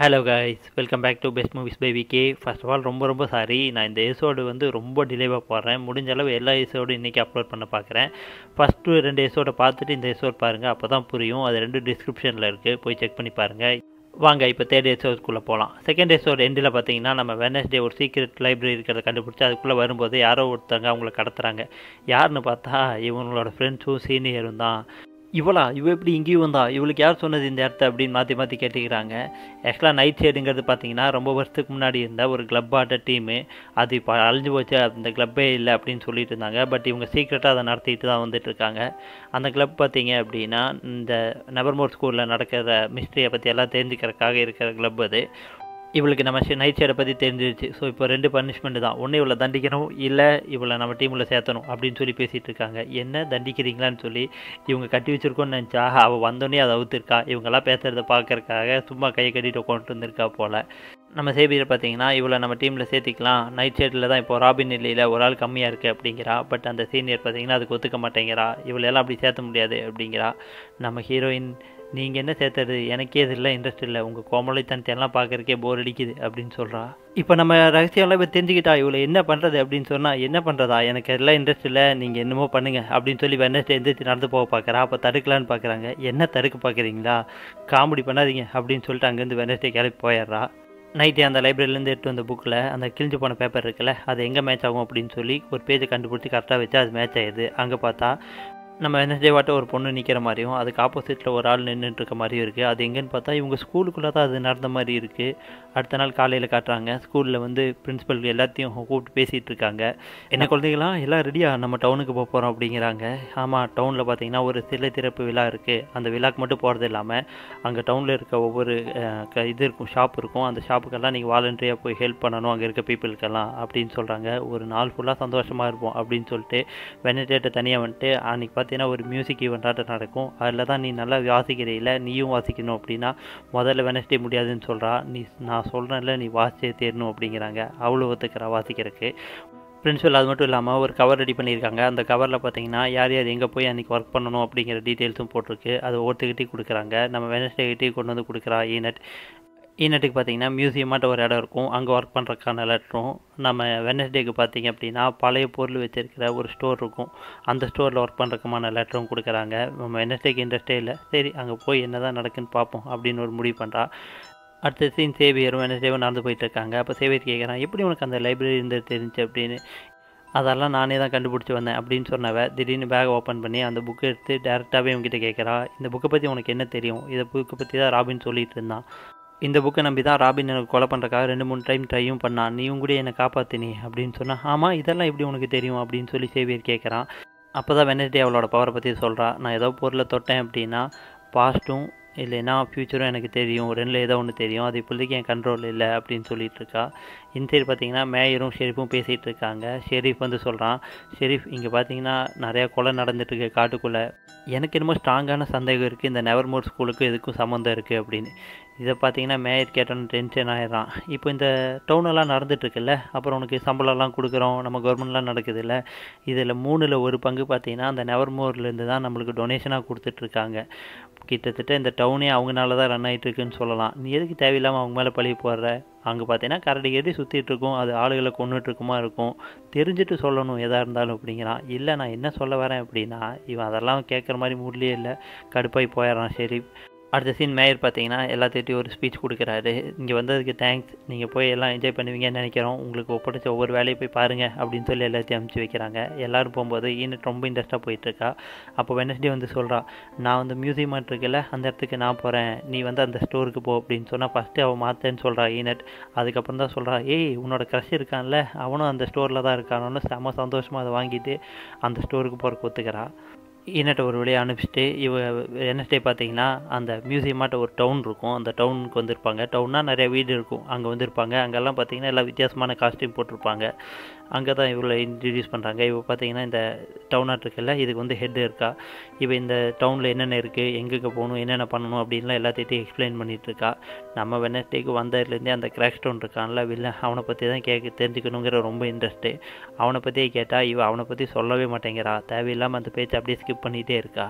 hello guys welcome back to best movies by VK first of all ரொம்ப ரொம்ப sorry நான் இந்த episode வந்து ரொம்ப டிலேவாக போடுறேன் முடிஞ்ச அளவு எல்லா எபிசோடும் இன்றைக்கி அப்லோட் பண்ண பார்க்குறேன் ஃபஸ்ட்டு ரெண்டு எபிசோடை பார்த்துட்டு இந்த எபிசோட் பாருங்கள் அப்போ தான் புரியும் அது ரெண்டு டிஸ்கிரிப்ஷனில் இருக்குது போய் செக் பண்ணி பாருங்கள் வாங்க இப்போ தேர்ட் எபிசோட்குள்ளே போகலாம் செகண்ட் எபிசோட் எண்டில் பார்த்தீங்கன்னா நம்ம வெனஸ்டே ஒரு சீக்ரெட் லைப்ரரி இருக்கிறத கண்டுபிடிச்சி அதுக்குள்ளே வரும்போது யாரோ ஒருத்தவங்க அவங்கள கடத்துறாங்க யாருன்னு பார்த்தா இவங்களோட ஃப்ரெண்ட்ஸும் சீனியரும் தான் இவளா இவ எப்படி இங்கேயும் வந்தா இவளுக்கு யார் சொன்னது இந்த இடத்த அப்படின்னு மாற்றி மாற்றி கேட்டுக்கிறாங்க ஆக்சுவலாக நைட் ஷேடுங்கிறது பார்த்தீங்கன்னா ரொம்ப வருஷத்துக்கு முன்னாடி இருந்த ஒரு கிளப் ஆட்ட டீமு அது இப்போ அழிஞ்சு போச்சு அந்த கிளப்பே இல்லை அப்படின்னு சொல்லிட்டு இருந்தாங்க பட் இவங்க சீக்ரெட்டாக அதை நடத்திட்டு தான் வந்துட்டு இருக்காங்க அந்த கிளப் பார்த்தீங்க அப்படின்னா இந்த நெவர்மோர் ஸ்கூலில் நடக்கிற மிஸ்ட்ரியை பற்றி எல்லாம் தெரிஞ்சுக்கிறதுக்காக இருக்கிற கிளப் அது இவளுக்கு நம்ம நைட் ஷேடை பற்றி தெரிஞ்சிருச்சு ஸோ இப்போ ரெண்டு பனிஷ்மெண்ட் தான் ஒன்று இவளை தண்டிக்கணும் இல்லை இவளை நம்ம டீமில் சேர்த்தணும் அப்படின்னு சொல்லி பேசிகிட்டு இருக்காங்க என்ன தண்டிக்கிறீங்களான்னு சொல்லி இவங்க கட்டி வச்சிருக்கோன்னு நினச்சா அவள் வந்தோடனே அதை அவுத்துருக்கா இவங்கெல்லாம் பேசுகிறத பார்க்கறக்காக சும்மா கையை கட்டிட்டு உட்காந்துட்டு வந்திருக்கா போல் நம்ம சேபியர் பார்த்தீங்கன்னா இவளை நம்ம டீமில் சேர்த்திக்கலாம் நைட் ஷேட்டில் தான் இப்போ ராபின் இல்லையில் ஒரு ஆள் கம்மியாக இருக்குது அப்படிங்கிறா பட் அந்த சீனியர் பார்த்தீங்கன்னா அதுக்கு ஒத்துக்க மாட்டேங்கிறா இவளெல்லாம் அப்படி சேர்த்த முடியாது அப்படிங்கிறா நம்ம ஹீரோயின் நீங்கள் என்ன சேர்த்தது எனக்கே இதில் இன்ட்ரெஸ்ட் இல்லை உங்கள் கோமலைத்தனத்தையெல்லாம் பார்க்குறக்கே போர் அடிக்குது அப்படின்னு சொல்கிறா இப்போ நம்ம ரகசியம்லாம் இப்போ தெரிஞ்சுக்கிட்டா இவ்வளோ என்ன பண்ணுறது அப்படின்னு சொன்னால் என்ன பண்ணுறதா எனக்கு எல்லாம் இன்ட்ரெஸ்ட் இல்லை நீங்கள் என்னமோ பண்ணுங்கள் அப்படின்னு சொல்லி வெனஸ்டே எந்திரிச்சு நடந்து போக பார்க்குறா அப்போ தடுக்கலான்னு பார்க்குறாங்க என்ன தடுக்க பார்க்குறீங்களா காமெடி பண்ணாதீங்க அப்படின்னு சொல்லிட்டு அங்கேருந்து வெனஸ்டே கிளப்பி போயிடுறா நைட்டே அந்த லைப்ரரியிலேருந்து எடுத்து வந்த புக்கில் அந்த கிழிஞ்சு போன பேப்பர் இருக்குல்ல அது எங்கே மேட்ச் ஆகும் அப்படின்னு சொல்லி ஒரு பேஜை கண்டுபிடிச்சி கரெக்டாக வச்சு அது மேட்ச் ஆயிடுது அங்கே பார்த்தா நம்ம வெனஸ்டே வாட்ட ஒரு பொண்ணு நிற்கிற மாதிரியும் அதுக்கு ஆப்போசிட்டில் ஒரு ஆள் நின்றுட்டு இருக்க மாதிரியும் இருக்குது அது எங்கேன்னு பார்த்தா இவங்க ஸ்கூலுக்குள்ளே தான் அது நடந்த மாதிரி இருக்குது அடுத்த நாள் காலையில் காட்டுறாங்க ஸ்கூலில் வந்து பிரின்ஸிபல் எல்லாத்தையும் கூப்பிட்டு பேசிகிட்டு இருக்காங்க என்ன குழந்தைங்களாம் எல்லாம் ரெடியாக நம்ம டவுனுக்கு போக போகிறோம் அப்படிங்கிறாங்க ஆமாம் டவுனில் பார்த்தீங்கன்னா ஒரு சிலை திறப்பு விழா இருக்குது அந்த விழாக்கு மட்டும் போகிறது இல்லாமல் அங்கே டவுனில் இருக்க ஒவ்வொரு இது இருக்கும் ஷாப் இருக்கும் அந்த ஷாப்புக்கெல்லாம் நீங்கள் வாலண்டரியாக போய் ஹெல்ப் பண்ணணும் அங்கே இருக்க பீப்புளுக்கெல்லாம் அப்படின்னு சொல்கிறாங்க ஒரு நாள் ஃபுல்லாக சந்தோஷமாக இருப்போம் அப்படின்னு சொல்லிட்டு வெனடேட்டை தனியாக வந்துட்டு அன்றைக்கி பார்த்தீங்கன்னா ஒரு மியூசிக் ஈவெண்ட்டாட்டம் நடக்கும் அதில் தான் நீ நல்லா வாசிக்கிறீல நீயும் வாசிக்கணும் அப்படின்னா முதல்ல வெனஸ்டே முடியாதுன்னு சொல்கிறா நீ நான் சொல்கிறேன்ல நீ வாசிச்சே தேரணும் அப்படிங்கிறாங்க அவ்வளோ ஒத்துக்கிறா வாசிக்கிறதுக்கு பிரின்சிபல் அது மட்டும் இல்லாமல் ஒரு கவர் ரெடி பண்ணியிருக்காங்க அந்த கவரில் பார்த்தீங்கன்னா யார் யார் எங்கே போய் அன்றைக்கி ஒர்க் பண்ணணும் அப்படிங்கிற டீட்டெயில்ஸும் போட்டிருக்கு அது ஒவ்வொருத்துக்கிட்டே கொடுக்குறாங்க நம்ம வெனஸ்டே கிட்டே கொண்டு வந்து கொடுக்குறா ஈனட் ஈனட்டுக்கு பார்த்தீங்கன்னா மியூசியமாட்ட ஒரு இடம் இருக்கும் அங்கே ஒர்க் பண்ணுறதுக்கான லெட்டரும் நம்ம வெனஸ்டேக்கு பார்த்தீங்க அப்படின்னா பழைய பொருள் வச்சுருக்கிற ஒரு ஸ்டோர் இருக்கும் அந்த ஸ்டோரில் ஒர்க் பண்ணுறதுக்குமான லெட்டரும் கொடுக்குறாங்க நம்ம வெனஸ்டேக்கு இன்ட்ரெஸ்டே இல்லை சரி அங்கே போய் என்ன தான் நடக்குன்னு பார்ப்போம் அப்படின்னு ஒரு முடிவு பண்ணுறா அடுத்த சீன் சேவியரும் வெனஸ்டேவும் நடந்து போயிட்டு இருக்காங்க அப்போ சேவியர் கேட்குறான் எப்படி உனக்கு அந்த லைப்ரரி இருந்தது தெரிஞ்சு அப்படின்னு அதெல்லாம் நானே தான் கண்டுபிடிச்சி வந்தேன் அப்படின்னு சொன்னவ திடீர்னு பேக் ஓப்பன் பண்ணி அந்த புக்கை எடுத்து டேரெக்டாகவே அவங்ககிட்ட கேட்குறா இந்த புக்கை பற்றி உனக்கு என்ன தெரியும் இதை புக்கை பற்றி தான் ராபின் சொல்லிட்டு இருந்தான் இந்த புக்கை நம்பி தான் ராபின் எனக்கு கொலை பண்ணுறக்காக ரெண்டு மூணு டைம் ட்ரையும் பண்ணான் நீயும் கூட என்னை காப்பாற்றினி அப்படின்னு சொன்னால் ஆமாம் இதெல்லாம் எப்படி உனக்கு தெரியும் அப்படின்னு சொல்லி சேவியர் கேட்குறான் அப்போ தான் வெனஸ்டே அவளோட பவரை பற்றி சொல்கிறா நான் ஏதோ பொருளை தொட்டேன் அப்படின்னா பாஸ்ட்டும் இல்லைன்னா ஃப்யூச்சரும் எனக்கு தெரியும் ரெண்டில் ஏதோ ஒன்று தெரியும் அது இப்போதைக்கு என் கண்ட்ரோல் இல்லை அப்படின்னு சொல்லிட்டு இருக்கா இந்த சைடு பார்த்தீங்கன்னா மேயரும் ஷெரீஃபும் பேசிகிட்டு இருக்காங்க ஷெரீஃப் வந்து சொல்கிறான் ஷெரீஃப் இங்கே பார்த்தீங்கன்னா நிறையா கொலை நடந்துட்டுருக்கு காட்டுக்குள்ளே எனக்கு என்னமோ ஸ்ட்ராங்கான சந்தேகம் இருக்குது இந்த நெவர்மோர் ஸ்கூலுக்கும் இதுக்கும் சம்மந்தம் இருக்குது அப்படின்னு இதை பார்த்தீங்கன்னா மேயர் கேட்டோன்னு டென்ஷன் ஆயிடுறான் இப்போ இந்த டவுனெல்லாம் நடந்துட்டுருக்குல்ல அப்புறம் உனக்கு சம்பளம்லாம் கொடுக்குறோம் நம்ம கவர்மெண்ட்லாம் நடக்குதுல்ல இதில் மூணில் ஒரு பங்கு பார்த்தீங்கன்னா அந்த நெவர்மோர்லேருந்து தான் நம்மளுக்கு டொனேஷனாக கொடுத்துட்ருக்காங்க கிட்டத்தட்ட இந்த டவுனே அவங்கனால தான் ரன் ஆகிட்டுருக்குன்னு சொல்லலாம் நீ எதுக்கு தேவையில்லாமல் அவங்க மேலே பழி போடுற அங்கே பார்த்தீங்கன்னா கரடி கட்டி சுற்றிட்டு இருக்கும் அது ஆளுகளை கொண்டுட்ருக்குமா இருக்கும் தெரிஞ்சுட்டு சொல்லணும் எதாக இருந்தாலும் அப்படிங்கிறான் இல்லை நான் என்ன சொல்ல வரேன் அப்படின்னா இவன் அதெல்லாம் கேட்குற மாதிரி மூட்லேயே இல்லை கடுப்பாகி போயிடறான் சரி அடுத்த சீன் மேயர் பார்த்தீங்கன்னா எல்லாத்திட்டையும் ஒரு ஸ்பீச் கொடுக்குறாரு இங்கே வந்ததுக்கு தேங்க்ஸ் நீங்கள் போய் எல்லாம் என்ஜாய் பண்ணுவீங்கன்னு நினைக்கிறோம் உங்களுக்கு ஒப்படைச்ச ஒவ்வொரு வேலையை போய் பாருங்கள் அப்படின்னு சொல்லி எல்லாத்தையும் அனுப்பிச்சி வைக்கிறாங்க எல்லோரும் போகும்போது ஈனட் ரொம்ப இன்ட்ரெஸ்ட்டாக போயிட்டுருக்கா அப்போ வெனஸ்டே வந்து சொல்கிறா நான் வந்து மியூசியம் இருக்குல்ல அந்த இடத்துக்கு நான் போகிறேன் நீ வந்து அந்த ஸ்டோருக்கு போ அப்படின்னு சொன்னால் ஃபஸ்ட்டு அவள் மாற்றேன்னு சொல்கிறா ஈனட் அதுக்கப்புறம் தான் சொல்கிறா ஏய் உன்னோட க்ரஷ் இருக்கான்ல அவனும் அந்த ஸ்டோரில் தான் இருக்கானு செம்ம சந்தோஷமாக அதை வாங்கிட்டு அந்த ஸ்டோருக்கு போகிறக்கு ஒத்துக்கிறா ஈனட்டை ஒரு வழியாக அனுப்பிச்சிட்டு இவ வெனஸ்டே பார்த்தீங்கன்னா அந்த மியூசியமாட்ட ஒரு டவுன் இருக்கும் அந்த டவுனுக்கு வந்திருப்பாங்க டவுன்னா நிறைய வீடு இருக்கும் அங்கே வந்திருப்பாங்க அங்கெல்லாம் பார்த்தீங்கன்னா எல்லாம் வித்தியாசமான காஸ்டியூம் போட்டிருப்பாங்க அங்கே தான் இவளை இன்ட்ரடியூஸ் பண்ணுறாங்க இவ பார்த்தீங்கன்னா இந்த டவுனாட் இருக்குல்ல இதுக்கு வந்து ஹெட் இருக்கா இவ இந்த டவுனில் என்னென்ன இருக்குது எங்கெங்கே போகணும் என்னென்ன பண்ணணும் அப்படின்லாம் எல்லாத்தையும் எக்ஸ்பிளைன் பண்ணிகிட்டு இருக்கா நம்ம வெனஸ்டேக்கு வந்ததுலேருந்தே அந்த கிராக் ஸ்டோன் இருக்கான்ல வில்ல அவனை பற்றி தான் கேட்க தெரிஞ்சுக்கணுங்கிற ரொம்ப இன்ட்ரெஸ்ட்டு அவனை பற்றியே கேட்டால் இவ அவனை பற்றி சொல்லவே மாட்டேங்கிறா தேவையில்லாமல் அந்த பேச்சை அப்படியே ஸ்கிப் பண்ணிகிட்டே இருக்கா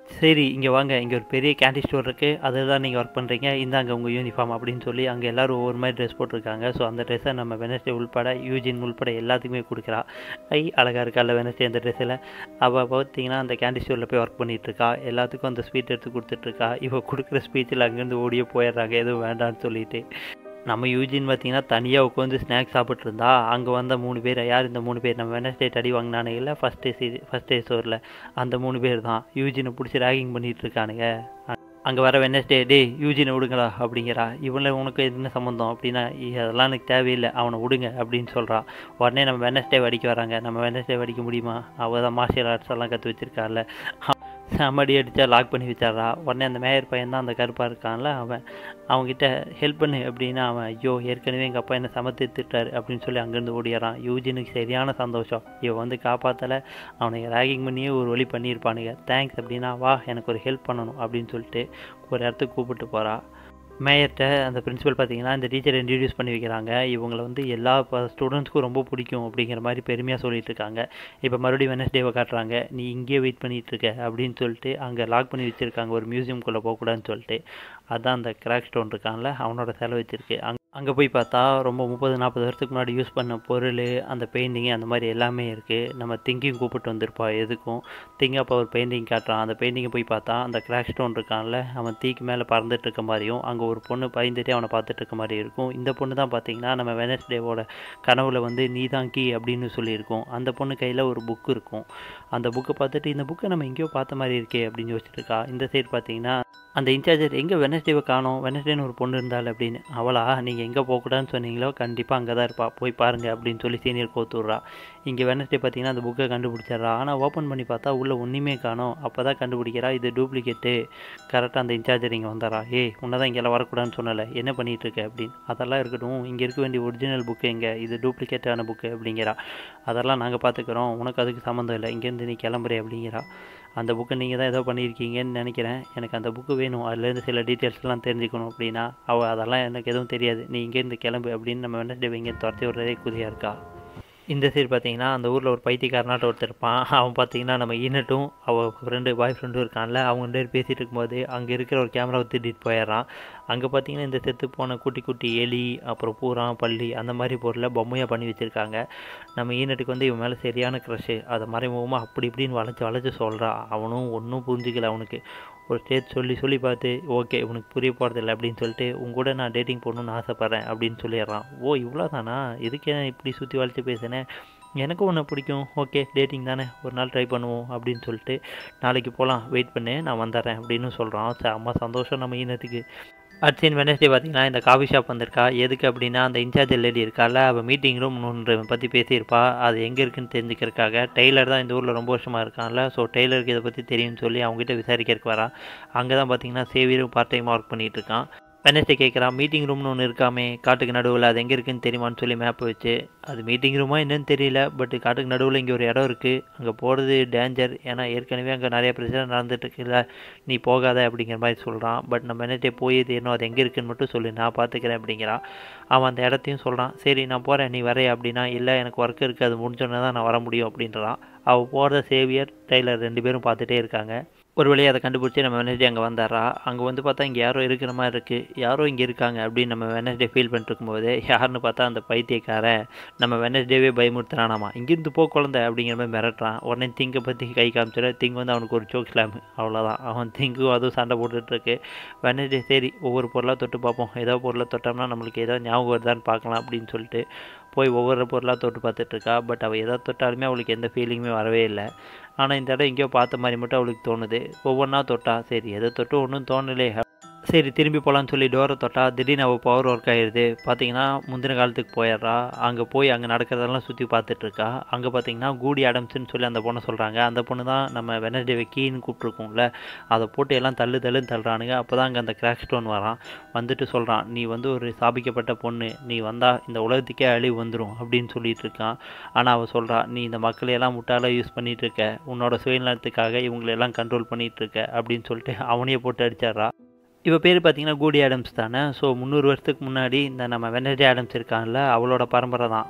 சரி இங்கே வாங்க இங்கே ஒரு பெரிய கேண்டி ஸ்டோர் இருக்குது அதில் தான் நீங்கள் ஒர்க் பண்ணுறீங்க இந்தாங்க உங்கள் யூனிஃபார்ம் அப்படின்னு சொல்லி அங்கே எல்லோரும் ஒவ்வொரு மாதிரி ட்ரெஸ் போட்டிருக்காங்க ஸோ அந்த ட்ரெஸ்ஸை நம்ம வெனஸ்டே உள்பட யூஜின் உள்பட எல்லாத்துக்குமே கொடுக்குறா ஐ அழகாக இருக்கால வெனஸ்டே அந்த ட்ரெஸ்ஸில் அவள் பார்த்தீங்கன்னா அந்த கேண்டி ஸ்டோரில் போய் ஒர்க் பண்ணிகிட்டு இருக்கா எல்லாத்துக்கும் அந்த ஸ்வீட் எடுத்து கொடுத்துட்ருக்கா இவள் கொடுக்குற ஸ்பீச்சில் அங்கேருந்து ஓடியே போயிடுறாங்க எதுவும் வேண்டாம்னு சொல்லிட்டு நம்ம யூஜின் பார்த்தீங்கன்னா தனியாக உட்காந்து ஸ்நாக்ஸ் சாப்பிட்டு இருந்தா அங்கே வந்த மூணு பேர் யார் இந்த மூணு பேர் நம்ம வெனஸ்டே அடி வாங்கினானுங்கல்ல ஃபஸ்ட் டே சீ ஃபஸ்ட் டே ஸ்டோரில் அந்த மூணு பேர் தான் யூஜினை பிடிச்சி ரேகிங் பண்ணிகிட்டு இருக்கானுங்க அங்கே வர வெனஸ்டே டே யூஜினை விடுங்களா அப்படிங்கிறா இவனை உனக்கு என்ன சம்மந்தம் அப்படின்னா "இ- அதெல்லாம் எனக்கு தேவையில்லை அவனை விடுங்க அப்படின்னு சொல்கிறா உடனே நம்ம வெனஸ்டே வடிக்க வராங்க நம்ம வெனஸ்டே வடிக்க முடியுமா அவள் தான் மார்ஷியல் ஆர்ட்ஸ் எல்லாம் கற்று வச்சிருக்கால செம்மடி அடித்தா லாக் பண்ணி வச்சிட்றா உடனே அந்த மேயர் பையன் தான் அந்த கருப்பாக இருக்கான்ல அவன் அவன்கிட்ட ஹெல்ப் பண்ணு அப்படின்னா அவன் ஐயோ ஏற்கனவே எங்கள் அப்பா என்னை சமத்து திட்டாரு அப்படின்னு சொல்லி அங்கேருந்து ஓடிடுறான் யூஜினுக்கு சரியான சந்தோஷம் இவன் வந்து காப்பாற்றலை அவனுக்கு ரேகிங் பண்ணியே ஒரு வழி பண்ணியிருப்பானுங்க தேங்க்ஸ் அப்படின்னா வா எனக்கு ஒரு ஹெல்ப் பண்ணணும் அப்படின்னு சொல்லிட்டு ஒரு இடத்துக்கு கூப்பிட்டு போகிறா மேயர்கிட்ட அந்த பிரின்சிபல் பார்த்தீங்கன்னா இந்த டீச்சரை இன்ட்ரடியூஸ் பண்ணி வைக்கிறாங்க இவங்களை வந்து எல்லா ஸ்டூடெண்ட்ஸ்க்கும் ரொம்ப பிடிக்கும் அப்படிங்கிற மாதிரி பெருமையாக சொல்லிட்டு இருக்காங்க இப்போ மறுபடியும் வெனஸ்டேவை காட்டுறாங்க நீ இங்கேயே வெயிட் பண்ணிட்டு இருக்க அப்படின்னு சொல்லிட்டு அங்கே லாக் பண்ணி வச்சுருக்காங்க ஒரு மியூசியம்குள்ளே போகக்கூடாதுன்னு சொல்லிட்டு அதான் அந்த கிராக் ஸ்டோன் இருக்கான்ல அவனோட செலவு வச்சிருக்கு அங்கே அங்கே போய் பார்த்தா ரொம்ப முப்பது நாற்பது வருஷத்துக்கு முன்னாடி யூஸ் பண்ண பொருள் அந்த பெயிண்டிங்கு அந்த மாதிரி எல்லாமே இருக்குது நம்ம திங்கிங் கூப்பிட்டு வந்திருப்பா எதுக்கும் திங்க அப்போ ஒரு பெயிண்டிங் காட்டுறான் அந்த பெயிண்டிங்கை போய் பார்த்தா அந்த கிராக் ஸ்டோன் இருக்கான்ல அவன் தீக்கு மேலே பறந்துட்டு இருக்க மாதிரியும் அங்கே ஒரு பொண்ணு பயந்துட்டே அவனை பார்த்துட்டு இருக்க மாதிரி இருக்கும் இந்த பொண்ணு தான் பார்த்தீங்கன்னா நம்ம வெனஸ்டேவோட கனவுல வந்து நீ தான் கீ அப்படின்னு சொல்லியிருக்கோம் அந்த பொண்ணு கையில் ஒரு புக் இருக்கும் அந்த புக்கை பார்த்துட்டு இந்த புக்கை நம்ம எங்கேயோ பார்த்த மாதிரி இருக்கே அப்படின்னு யோசிச்சுட்டு இருக்கா இந்த சைடு பார்த்தீங்கன்னா அந்த இன்சார்ஜர் எங்கே வெனஸ்டேவை காணோம் வெனஸ்டேன்னு ஒரு பொண்ணு இருந்தாள் அப்படின்னு அவளா நீங்கள் எங்கே போகக்கூடாதுன்னு சொன்னீங்களோ கண்டிப்பாக அங்கே தான் இருப்பா போய் பாருங்க அப்படின்னு சொல்லி சீனியர் கோத்துடுறா இங்கே வெனஸ்டே பார்த்தீங்கன்னா அந்த புக்கை கண்டுபிடிச்சிட்றா ஆனால் ஓப்பன் பண்ணி பார்த்தா உள்ளே ஒன்றுமே காணோம் அப்போ தான் கண்டுபிடிக்கிறா இது டூப்ளிகேட்டு கரெக்டாக அந்த இன்சார்ஜர் இங்கே வந்தாரா ஏய் உன்னை தான் இங்கெல்லாம் வரக்கூடாதுன்னு சொன்னல என்ன பண்ணிட்டு இருக்க அப்படின்னு அதெல்லாம் இருக்கட்டும் இங்கே இருக்க வேண்டிய ஒரிஜினல் புக்கு எங்கே இது டூப்ளிகேட்டான புக்கு அப்படிங்கிறா அதெல்லாம் நாங்கள் பார்த்துக்குறோம் உனக்கு அதுக்கு சம்மந்தம் இல்லை இங்கேருந்து நீ கிளம்புறே அப்படிங்கிறா அந்த புக்கை நீங்கள் தான் ஏதோ பண்ணியிருக்கீங்கன்னு நினைக்கிறேன் எனக்கு அந்த புக்கு வேணும் அதுலேருந்து சில டீட்டெயில்ஸ்லாம் தெரிஞ்சுக்கணும் அப்படின்னா அவள் அதெல்லாம் எனக்கு எதுவும் தெரியாது நீ இங்கேருந்து கிளம்பு அப்படின்னு நம்ம வெனஸ்டே இங்கே துரத்தி விடுறதே குதியாக இருக்கா இந்த சைடு பார்த்தீங்கன்னா அந்த ஊரில் ஒரு பைத்தியக்காரனாட்ட ஒருத்தர் இருப்பான் அவன் பார்த்தீங்கன்னா நம்ம ஈனட்டும் அவள் ஃப்ரெண்டு பாய் ஃப்ரெண்டும் இருக்கான்ல அவங்க ரெண்டு பேர் பேசிகிட்டு இருக்கும்போது அங்கே இருக்கிற ஒரு கேமராவை திருடிட்டு போயிடுறான் அங்கே பார்த்தீங்கன்னா இந்த செத்து போன குட்டி குட்டி எலி அப்புறம் பூரா பள்ளி அந்த மாதிரி பொருளை பொம்மையாக பண்ணி வச்சுருக்காங்க நம்ம ஈனட்டுக்கு வந்து இவன் மேலே சரியான க்ரஷு அதை மறைமுகமாக அப்படி இப்படின்னு வளைச்சு வளைச்சு சொல்கிறான் அவனும் ஒன்றும் புரிஞ்சிக்கல அவனுக்கு ஒரு ஸ்டேஜ் சொல்லி சொல்லி பார்த்து ஓகே உனக்கு புரிய போகிறதில்ல அப்படின்னு சொல்லிட்டு உங்க கூட நான் டேட்டிங் போகணுன்னு ஆசைப்பட்றேன் அப்படின்னு சொல்லிடுறான் ஓ இவ்வளோ தானா இதுக்கே இப்படி சுற்றி வளைச்சு பேசினேன் எனக்கும் உன்னை பிடிக்கும் ஓகே டேட்டிங் தானே ஒரு நாள் ட்ரை பண்ணுவோம் அப்படின்னு சொல்லிட்டு நாளைக்கு போகலாம் வெயிட் பண்ணு நான் வந்துடுறேன் அப்படின்னு சொல்கிறான் செம்ம சந்தோஷம் நம்ம ஈனத்துக்கு அடுத்த வெனஸ்டே பார்த்தீங்கன்னா இந்த காஃபி ஷாப் வந்திருக்கா எதுக்கு அப்படின்னா அந்த இன்சார்ஜ் லேடி இருக்கால அவள் மீட்டிங் ரூம் ஒன்று பற்றி பேசியிருப்பா அது எங்கே இருக்குன்னு தெரிஞ்சுக்கிறதுக்காக டெய்லர் தான் இந்த ஊரில் ரொம்ப வருஷமாக இருக்கான்ல ஸோ டெய்லருக்கு இதை பற்றி தெரியும்னு சொல்லி அவங்ககிட்ட விசாரிக்கிறதுக்கு வரா அங்கே தான் பார்த்தீங்கன்னா சேவியரும் பார்ட் டைமாக ஒர்க் பண்ணிகிட்டு இருக்கான் வெனஸ்டே கேட்குறான் மீட்டிங் ரூம்னு ஒன்று இருக்காமே காட்டுக்கு நடுவில் அது எங்கே இருக்குன்னு தெரியுமான்னு சொல்லி மேப் வச்சு அது மீட்டிங் ரூமா என்னன்னு தெரியல பட் காட்டுக்கு நடுவில் இங்கே ஒரு இடம் இருக்குது அங்கே போகிறது டேஞ்சர் ஏன்னா ஏற்கனவே அங்கே நிறைய பிரச்சனை நடந்துட்டு இருக்குல்ல நீ போகாத அப்படிங்கிற மாதிரி சொல்கிறான் பட் நம்ம என்னட்டே போய் தேடணும் அது எங்கே இருக்குன்னு மட்டும் சொல்லு நான் பார்த்துக்கிறேன் அப்படிங்கிறான் அவன் அந்த இடத்தையும் சொல்கிறான் சரி நான் போகிறேன் நீ வரைய அப்படின்னா இல்லை எனக்கு ஒர்க் இருக்குது அது முடிஞ்சோடனே தான் நான் வர முடியும் அப்படின்றான் அவள் போகிறத சேவியர் டெய்லர் ரெண்டு பேரும் பார்த்துட்டே இருக்காங்க ஒரு வழியாக அதை கண்டுபிடிச்சி நம்ம வெனஸ்டே அங்கே வந்தாரா அங்கே வந்து பார்த்தா இங்கே யாரோ இருக்கிற மாதிரி இருக்குது யாரோ இங்கே இருக்காங்க அப்படின்னு நம்ம வெனஸ்டே ஃபீல் பண்ணிட்டு இருக்கும்போது யாருன்னு பார்த்தா அந்த பைத்தியக்காரன் நம்ம வெனஸ்டேவே பயமுறுத்துறானாமா இங்கேருந்து போ குழந்தை அப்படிங்கிற மாதிரி மிரட்டுறான் உடனே திங்கை பற்றி கை காமிச்சிட திங் வந்து அவனுக்கு ஒரு சோக் ஸ்லாம் அவ்வளோதான் அவன் திங்கும் அதுவும் சண்டை போட்டுட்ருக்கு வெனஸ்டே சரி ஒவ்வொரு பொருளாக தொட்டு பார்ப்போம் ஏதோ பொருளை தொட்டோம்னா நம்மளுக்கு ஏதோ ஞாபகம் வருதான்னு பார்க்கலாம் அப்படின்னு சொல்லிட்டு போய் ஒவ்வொரு பொருளாக தொட்டு பார்த்துட்ருக்கா பட் அவள் எதை தொட்டாலுமே அவளுக்கு எந்த ஃபீலிங்குமே வரவே இல்லை ஆனால் இந்த இடம் எங்கேயோ பார்த்த மாதிரி மட்டும் அவளுக்கு தோணுது ஒவ்வொன்றா தொட்டா சரி எதை தொட்டு ஒன்றும் தோணலே சரி திரும்பி போகலான்னு சொல்லி டோரை தொட்டா திடீர்னு அவள் பவர் ஒர்க் ஆயிடுது பார்த்தீங்கன்னா முந்தின காலத்துக்கு போயிடுறா அங்கே போய் அங்கே நடக்கிறதெல்லாம் சுற்றி பார்த்துட்ருக்கா அங்கே பார்த்தீங்கன்னா கூடி அடம்ஸ்ன்னு சொல்லி அந்த பொண்ணை சொல்கிறாங்க அந்த பொண்ணு தான் நம்ம வெனஸ்டே கீன்னு கூப்பிட்ருக்கோம்ல அதை போட்டு எல்லாம் தள்ளு தள்ளுன்னு தள்ளுறானுங்க அப்போ தான் அங்கே அந்த கிராக் ஸ்டோன் வரான் வந்துட்டு சொல்கிறான் நீ வந்து ஒரு சாபிக்கப்பட்ட பொண்ணு நீ வந்தால் இந்த உலகத்துக்கே அழிவு வந்துடும் அப்படின்னு சொல்லிட்டு இருக்கான் ஆனால் அவள் சொல்கிறா நீ இந்த மக்களையெல்லாம் முட்டாளாக யூஸ் பண்ணிட்டு இருக்க உன்னோட சுயநலத்துக்காக இவங்களெல்லாம் கண்ட்ரோல் பண்ணிட்டு இருக்க அப்படின்னு சொல்லிட்டு அவனையே போட்டு அடிச்சிட்றா இவ பேர் பார்த்தீங்கன்னா கூடி ஆடம்ஸ் தானே ஸோ முந்நூறு வருஷத்துக்கு முன்னாடி இந்த நம்ம வெனஸ்டே ஆடம்ஸ் இருக்கான்ல அவளோட பரம்பரை தான்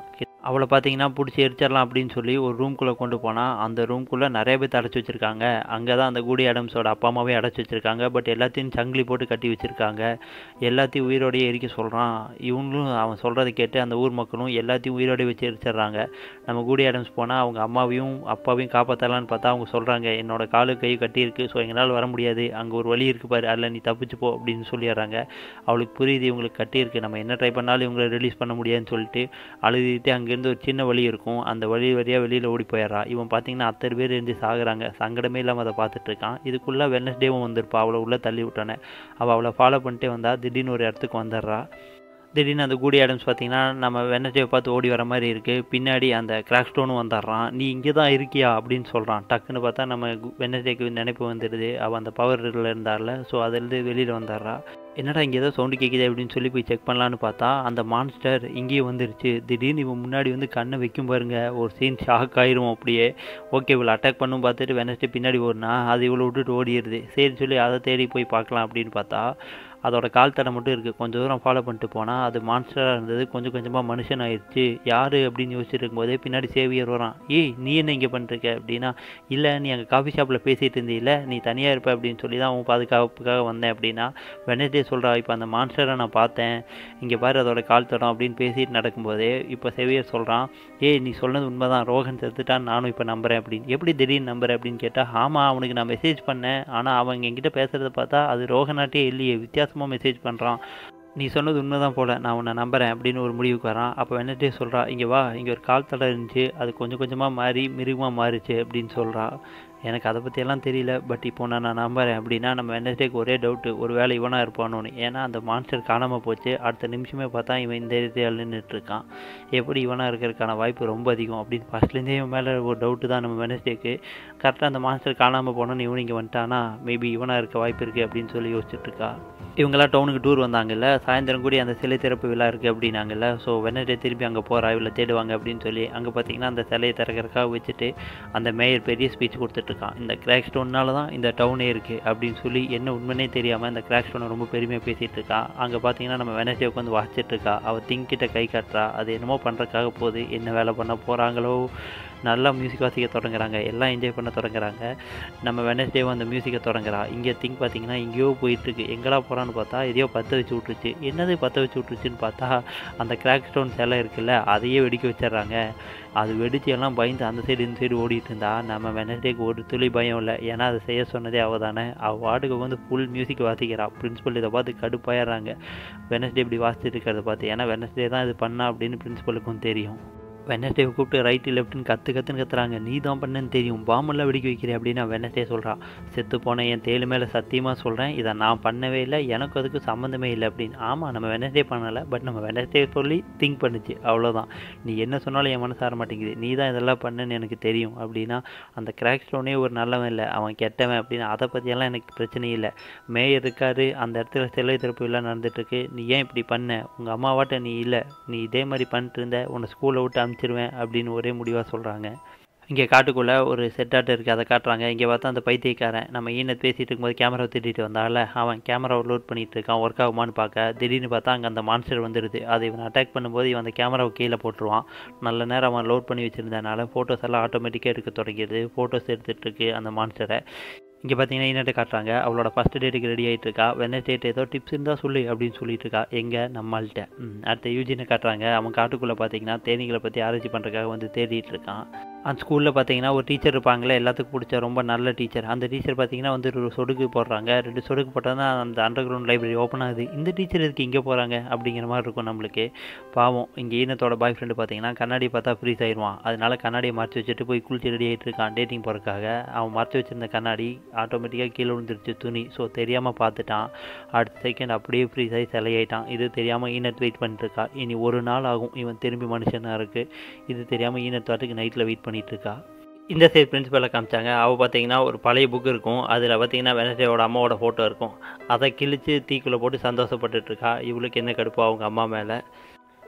அவளை பார்த்தீங்கன்னா பிடிச்சி எரிச்சிடலாம் அப்படின்னு சொல்லி ஒரு ரூம்குள்ளே கொண்டு போனால் அந்த ரூம்குள்ளே நிறைய பேர் அடைச்சி வச்சுருக்காங்க அங்கே தான் அந்த கூடி அடம்ஸோட அப்பா அம்மாவே அடைச்சி வச்சுருக்காங்க பட் எல்லாத்தையும் சங்கிலி போட்டு கட்டி வச்சுருக்காங்க எல்லாத்தையும் உயிரோடையே எரிக்க சொல்கிறான் இவங்களும் அவன் சொல்கிறத கேட்டு அந்த ஊர் மக்களும் எல்லாத்தையும் உயிரோடய வச்சு எரிச்சிடுறாங்க நம்ம கூடி அடம்ஸ் போனால் அவங்க அம்மாவையும் அப்பாவையும் காப்பாற்றலான்னு பார்த்தா அவங்க சொல்கிறாங்க என்னோட காலு கை கட்டியிருக்கு ஸோ எங்களால் வர முடியாது அங்கே ஒரு வழி இருக்குது பாரு அதில் நீ தப்பிச்சு போ அப்படின்னு சொல்லிடுறாங்க அவளுக்கு புரியுது இவங்களுக்கு கட்டியிருக்கு நம்ம என்ன ட்ரை பண்ணாலும் இவங்களை ரிலீஸ் பண்ண முடியாதுன்னு சொல்லிட்டு அழுதுகிட்டே அங்கேருந்து ஒரு சின்ன வழி இருக்கும் அந்த வழி வழியாக வெளியில் ஓடி போயிடுறா இவன் பார்த்தீங்கன்னா அத்தனை பேர் இருந்து சாகுறாங்க சங்கடமே இல்லாமல் அதை பார்த்துட்டு இருக்கான் இதுக்குள்ளே வெனஸ்டேவும் வந்திருப்பா அவளை உள்ளே தள்ளி விட்டானே அவள் அவளை ஃபாலோ பண்ணிட்டே வந்தா திடீர்னு ஒரு இடத்துக்கு வந்துடுறா திடீர்னு அந்த கூடி ஆடம்ஸ் பார்த்தீங்கன்னா நம்ம வெனஸ்டேவை பார்த்து ஓடி வர மாதிரி இருக்குது பின்னாடி அந்த கிராக் ஸ்டோனும் வந்துடுறான் நீ இங்கே தான் இருக்கியா அப்படின்னு சொல்கிறான் டக்குன்னு பார்த்தா நம்ம வெனஸ்டேக்கு நினைப்பு வந்துடுது அவள் அந்த பவரில் இருந்தால ஸோ அதுலேருந்து வெளியில் வந்துடுறா என்னடா இங்கே ஏதோ சவுண்டு கேட்குது அப்படின்னு சொல்லி போய் செக் பண்ணலான்னு பார்த்தா அந்த மான்ஸ்டர் இங்கேயே வந்துருச்சு திடீர்னு இவன் முன்னாடி வந்து கண்ணை வைக்கும் பாருங்க ஒரு சீன் ஷாக் ஆயிரும் அப்படியே ஓகே இவ்வளோ அட்டாக் பண்ணும் பார்த்துட்டு வெனஸ்டே பின்னாடி ஓடினா அது இவ்வளோ விட்டுட்டு ஓடிடுது சரி சொல்லி அதை தேடி போய் பார்க்கலாம் அப்படின்னு பார்த்தா அதோட கால் தடை மட்டும் இருக்குது கொஞ்சம் தூரம் ஃபாலோ பண்ணிட்டு போனால் அது மான்ஸ்டராக இருந்தது கொஞ்சம் கொஞ்சமாக மனுஷன் ஆயிடுச்சு யார் அப்படின்னு யோசிச்சுட்டு இருக்கும்போதே பின்னாடி சேவியர் வரான் ஏய் நீ என்ன இங்கே பண்ணிருக்க அப்படின்னா இல்லை நீ அங்கே காஃபி ஷாப்பில் பேசிகிட்டு இருந்தீல்ல நீ தனியாக இருப்ப அப்படின்னு சொல்லி தான் உன் பாதுகாப்புக்காக வந்தேன் அப்படின்னா வெனஸ்டே சொல்கிறா இப்போ அந்த மான்ஸ்டரை நான் பார்த்தேன் இங்கே பாரு அதோட கால் தடம் அப்படின்னு பேசிட்டு நடக்கும்போதே இப்போ சேவியர் சொல்கிறான் ஏய் நீ சொன்னது உண்மை தான் ரோஹன் செத்துட்டான் நானும் இப்போ நம்புறேன் அப்படின்னு எப்படி திடீர்னு நம்புறேன் அப்படின்னு கேட்டால் ஆமாம் அவனுக்கு நான் மெசேஜ் பண்ணேன் ஆனால் அவன் என்கிட்ட பேசுகிறத பார்த்தா அது ரோஹனாட்டே இல்லையே வித்தியாசமாக மெசேஜ் பண்ணுறான் நீ சொன்னது உண்மை தான் போல நான் உன்னை நம்புறேன் அப்படின்னு ஒரு முடிவுக்கு வரான் அப்போ வெனஸ்டே சொல்கிறா இங்கே வா இங்கே ஒரு கால் தடம் இருந்துச்சு அது கொஞ்சம் கொஞ்சமாக மாறி மிருகமாக மாறிச்சு அப்படின்னு சொல்கிறா எனக்கு அதை பற்றியெல்லாம் தெரியல பட் இப்போ நான் நான் நம்புறேன் அப்படின்னா நம்ம வெனஸ்டேக்கு ஒரே டவுட்டு ஒரு வேளை இவனாக இருப்பானோன்னு ஏன்னா அந்த மான்ஸ்டர் காணாமல் போச்சு அடுத்த நிமிஷமே பார்த்தா இவன் இந்த ஏரியாவில் நின்றுட்டுருக்கான் எப்படி இவனாக இருக்கிறதுக்கான வாய்ப்பு ரொம்ப அதிகம் அப்படின்னு ஃபஸ்ட்லேருந்தே இவன் மேலே ஒரு டவுட்டு தான் நம்ம வெனஸ்டேக்கு கரெக்டாக அந்த மான்ஸ்டர் காணாமல் போனோன்னு இவன் இங்கே வந்துட்டானா மேபி இவனாக இருக்க வாய்ப்பு இருக்குது அப்படின்னு சொல்லி யோசிச்சுட்ருக்கா இவங்கெல்லாம் டவுனுக்கு டூர் வந்தாங்கல்ல சாயந்தரம் கூடி அந்த சிலை திறப்பு விழா இருக்குது அப்படின்னாங்கல்ல ஸோ வெனஸ்டே திருப்பி அங்கே போகிறா இவளை தேடுவாங்க அப்படின்னு சொல்லி அங்கே பார்த்தீங்கன்னா அந்த சிலையை திறக்கிறதுக்காக வச்சுட்டு அந்த மேயர் பெரிய ஸ்பீச் கொடுத்துட்ருக்கான் இந்த கிராக் ஸ்டோன்னால தான் இந்த டவுனே இருக்குது அப்படின்னு சொல்லி என்ன உண்மைனே தெரியாமல் இந்த கிராக் ஸ்டோனை ரொம்ப பெருமையாக பேசிகிட்டு இருக்கா அங்கே பார்த்தீங்கன்னா நம்ம வெனஸ்டே உட்காந்து வாசிச்சுட்டு இருக்கா அவள் திங்கிட்ட கை காட்டுறா அது என்னமோ பண்ணுறதுக்காக போகுது என்ன வேலை பண்ண போகிறாங்களோ நல்லா மியூசிக் வாசிக்க தொடங்குறாங்க எல்லாம் என்ஜாய் பண்ண தொடங்குறாங்க நம்ம வெனஸ்டேவும் அந்த மியூசிக்கை தொடங்குறா இங்கே திங்க் பார்த்தீங்கன்னா எங்கேயோ போயிட்டுருக்கு எங்கடா போகிறான்னு பார்த்தா எதையோ பற்ற வச்சு விட்ருச்சு என்னது பற்ற வச்சு விட்ருச்சுன்னு பார்த்தா அந்த கிராக் ஸ்டோன் சிலை இருக்குல்ல அதையே வெடிக்க வச்சிடுறாங்க அது வெடிச்சு எல்லாம் பயந்து அந்த சைடு இந்த சைடு ஓடிட்டு இருந்தா நம்ம வெனஸ்டேக்கு ஒரு துளி பயம் இல்லை ஏன்னா அதை செய்ய சொன்னதே அவள் தானே அவள் வார்டுக்கு வந்து ஃபுல் மியூசிக் வாசிக்கிறா பிரின்ஸிபல் இதை பார்த்து கடுப்பாயிடுறாங்க வெனஸ்டே இப்படி வாசிச்சுட்டு இருக்கிறத பார்த்து ஏன்னா வெனஸ்டே தான் இது பண்ணா அப்படின்னு பிரின்ஸிபலுக்கும் தெரியும் வெனஸ்டேவை கூப்பிட்டு ரைட்டு லெஃப்ட்டுன்னு கற்று கற்றுன்னு கத்துறாங்க நீ தான் பண்ணேன்னு தெரியும் பாம்பெல்லாம் வெடிக்க வைக்கிறேன் அப்படின்னு வெனஸ்டே சொல்கிறா செத்து போன என் தேலு மேலே சத்தியமாக சொல்கிறேன் இதை நான் பண்ணவே இல்லை எனக்கு அதுக்கு சம்மந்தமே இல்லை அப்படின்னு ஆமாம் நம்ம வெனஸ்டே பண்ணலை பட் நம்ம வெனஸ்டே சொல்லி திங்க் பண்ணுச்சு அவ்வளோதான் நீ என்ன சொன்னாலும் என் மனசு ஆர மாட்டேங்குது நீ தான் இதெல்லாம் பண்ணுன்னு எனக்கு தெரியும் அப்படின்னா அந்த கிராக் ஸ்டோனே ஒரு நல்லவன் இல்லை அவன் கெட்டவன் அப்படின்னு அதை பற்றியெல்லாம் எனக்கு பிரச்சனை இல்லை மேயர் இருக்காரு அந்த இடத்துல சிலை திறப்பு எல்லாம் நடந்துட்டுருக்கு நீ ஏன் இப்படி பண்ண உங்கள் அம்மாவாட்ட நீ இல்லை நீ இதே மாதிரி பண்ணிட்டு இருந்த உன்னை ஸ்கூலை விட்டு அனுப்பிச்சிருவேன் அப்படின்னு ஒரே முடிவாக சொல்கிறாங்க இங்கே காட்டுக்குள்ளே ஒரு செட்டாட்டு இருக்குது அதை காட்டுறாங்க இங்கே பார்த்தா அந்த பைத்தியக்காரன் நம்ம ஈனத் பேசிகிட்டு இருக்கும்போது கேமரா திட்டிட்டு வந்தால அவன் கேமராவை லோட் பண்ணிகிட்டு இருக்கான் ஒர்க் ஆகுமான்னு பார்க்க திடீர்னு பார்த்தா அங்கே அந்த மான்ஸ்டர் வந்துடுது அது இவன் அட்டாக் பண்ணும்போது இவன் அந்த கேமராவை கீழே போட்டுருவான் நல்ல நேரம் அவன் லோட் பண்ணி வச்சுருந்தனால ஃபோட்டோஸ் எல்லாம் ஆட்டோமேட்டிக்காக எடுக்க தொடங்கிடுது ஃபோட்டோஸ் எடுத்துகிட்டு இருக்கு அந்த மான்ஸ்டரை இங்கே பார்த்தீங்கன்னா ஈனட்டை காட்டுறாங்க அவளோட ஃபஸ்ட் டேட்டுக்கு ரெடி ஆகிட்டு இருக்கா வெனஸ்டேட் ஏதோ டிப்ஸ் இருந்தால் சொல்லு அப்படின்னு சொல்லிட்டு இருக்கா எங்கே நம்மள்கிட்ட அடுத்த யூஜினை காட்டுறாங்க அவன் காட்டுக்குள்ளே பார்த்தீங்கன்னா தேனீகளை பற்றி ஆராய்ச்சி பண்ணுறதுக்காக வந்து தேடிட்டு இருக்கான் அந்த ஸ்கூலில் பார்த்தீங்கன்னா ஒரு டீச்சர் இருப்பாங்களே எல்லாத்துக்கும் பிடிச்ச ரொம்ப நல்ல டீச்சர் அந்த டீச்சர் பார்த்தீங்கன்னா வந்து ஒரு சொடுக்கு போடுறாங்க ரெண்டு சொடுக்கு போட்டால் தான் அந்த அண்டர் கிரவுண்ட் லைப்ரரி ஓப்பன் ஆகுது இந்த டீச்சர் இதுக்கு இங்கே போகிறாங்க அப்படிங்கிற மாதிரி இருக்கும் நம்மளுக்கு பாவம் இங்கே ஈனத்தோட பாய் ஃப்ரெண்டு பார்த்தீங்கன்னா கண்ணாடி பார்த்தா ஃப்ரீஸ் ஆயிடுவான் அதனால கண்ணாடியை மறைச்சி வச்சுட்டு போய் குளிச்சு ரெடி ஆகிட்டு இருக்கான் டேட்டிங் போகிறதுக்காக அவன் மறைச்சி வச்சிருந்த கண்ணாடி ஆட்டோமேட்டிக்காக கீழே விழுந்துருச்சு துணி ஸோ தெரியாமல் பார்த்துட்டான் அடுத்த செகண்ட் அப்படியே ஃப்ரீஸ் ஆகி சிலையாயிட்டான் இது தெரியாமல் ஈனட் வெயிட் பண்ணிட்டு இருக்கா இனி ஒரு நாள் ஆகும் இவன் திரும்பி மனுஷனாக இருக்குது இது தெரியாமல் ஈனட் வாட்டுக்கு நைட்டில் வெயிட் பண்ணிட்டு இருக்கா இந்த சைடு பிரின்சிபலை காமிச்சாங்க அவள் பார்த்தீங்கன்னா ஒரு பழைய புக் இருக்கும் அதில் பார்த்தீங்கன்னா வெனஸ்டேவோட அம்மாவோட ஃபோட்டோ இருக்கும் அதை கிழிச்சு தீக்குள்ளே போட்டு சந்தோஷப்பட்டுட்டு இருக்கா இவளுக்கு என்ன கடுப்போ அவங்க அம்மா மேலே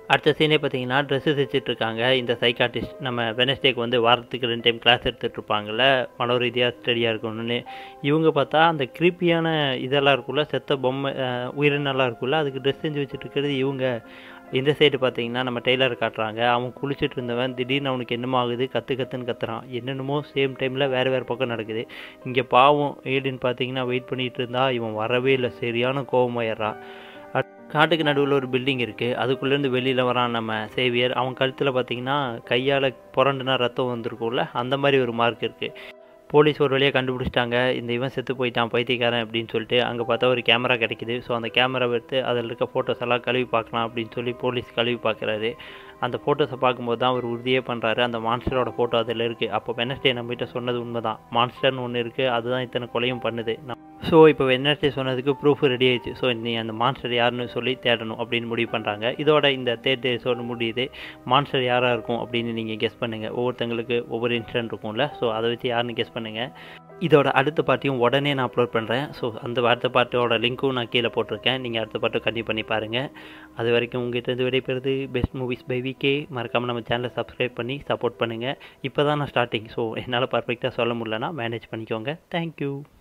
அடுத்த சீனே பார்த்தீங்கன்னா ட்ரெஸ்ஸு தைச்சிட்டு இருக்காங்க இந்த சைக்காட்டிஸ்ட் நம்ம வெனஸ்டேக்கு வந்து வாரத்துக்கு ரெண்டு டைம் கிளாஸ் எடுத்துகிட்டு இருப்பாங்கள்ல மனோரீதியாக ஸ்டடியாக இருக்கணும்னு இவங்க பார்த்தா அந்த க்ரீப்பியான இதெல்லாம் இருக்குல்ல செத்த பொம்மை அஹ், உயிரினெல்லாம் இருக்குல்ல அதுக்கு ட்ரெஸ் செஞ்சு வச்சுட்டு இருக்கிறது இவங்க இந்த சைடு பார்த்தீங்கன்னா நம்ம டெய்லர் காட்டுறாங்க அவன் குளிச்சுட்டு இருந்தவன் திடீர்னு அவனுக்கு என்னமோ ஆகுது கற்று கற்றுன்னு கத்துறான் என்னென்னமோ சேம் டைமில் வேறு வேறு பக்கம் நடக்குது இங்கே பாவம் ஏடின்னு பார்த்தீங்கன்னா வெயிட் பண்ணிட்டு இருந்தா இவன் வரவே இல்லை சரியான கோபமாயிடுறான் அட்- காட்டுக்கு நடுவில் ஒரு பில்டிங் இருக்குது அதுக்குள்ளேருந்து வெளியில் வரான் நம்ம சேவியர் அவன் கழுத்தில் பார்த்தீங்கன்னா கையால் புரண்டுனா ரத்தம் வந்திருக்கும்ல அந்த மாதிரி ஒரு மார்க் இருக்குது போலீஸ் ஒரு வழியாக கண்டுபிடிச்சிட்டாங்க இந்த இவன் செத்து போயிட்டான் பைத்தியக்காரன் அப்படின்னு சொல்லிட்டு அங்கே பார்த்தா ஒரு கேமரா கிடைக்குது ஸோ அந்த கேமராவை எடுத்து அதில் இருக்க ஃபோட்டோஸ் எல்லாம் கழுவி பார்க்கலாம் அப்படின்னு சொல்லி போலீஸ் கழுவி பார்க்குறாரு அந்த ஃபோட்டோஸை பார்க்கும்போது தான் அவர் உறுதியே பண்ணுறாரு அந்த மான்ஸ்டரோட ஃபோட்டோ அதில் இருக்குது அப்போ வெனஸ்டே நம்மகிட்ட சொன்னது உண்மை தான் மான்ஸ்டர்னு ஒன்று இருக்குது அதுதான் இத்தனை கொலையும் பண்ணுது ஸோ இப்போ வெனஸ்டே சொன்னதுக்கு ப்ரூஃப் ரெடி ஆயிடுச்சு ஸோ நீ அந்த மான்ஸ்டர் யாருன்னு சொல்லி தேடணும் அப்படின்னு முடிவு பண்ணுறாங்க இதோட இந்த தேர்ட் எபிசோடு முடியுது மான்ஸ்டர் யாராக இருக்கும் அப்படின்னு நீங்கள் கெஸ் பண்ணுங்கள் ஒவ்வொருத்தங்களுக்கு ஒவ்வொரு இன்சிடென்ட் இருக்கும்ல ஸோ அதை வச்சு யாருன்னு கெஸ் பண்ணுங்கள் இதோட அடுத்த பார்ட்டியும் உடனே நான் அப்லோட் பண்ணுறேன் ஸோ அந்த அடுத்த பார்ட்டியோட லிங்க்கும் நான் கீழே போட்டிருக்கேன் நீங்கள் அடுத்த பார்ட்டும் கண்டினியூ பண்ணி பாருங்கள் அது வரைக்கும் உங்கள்கிட்ட இருந்து விடைபெறுது பெஸ்ட் மூவிஸ் பை விகே மறக்காமல் நம்ம சேனலை சப்ஸ்கிரைப் பண்ணி சப்போர்ட் பண்ணுங்கள் இப்போ தான் நான் ஸ்டார்டிங் ஸோ என்னால் பர்ஃபெக்டாக சொல்ல முடியலன்னா மேனேஜ் பண்ணிக்கோங்க தேங்க்யூ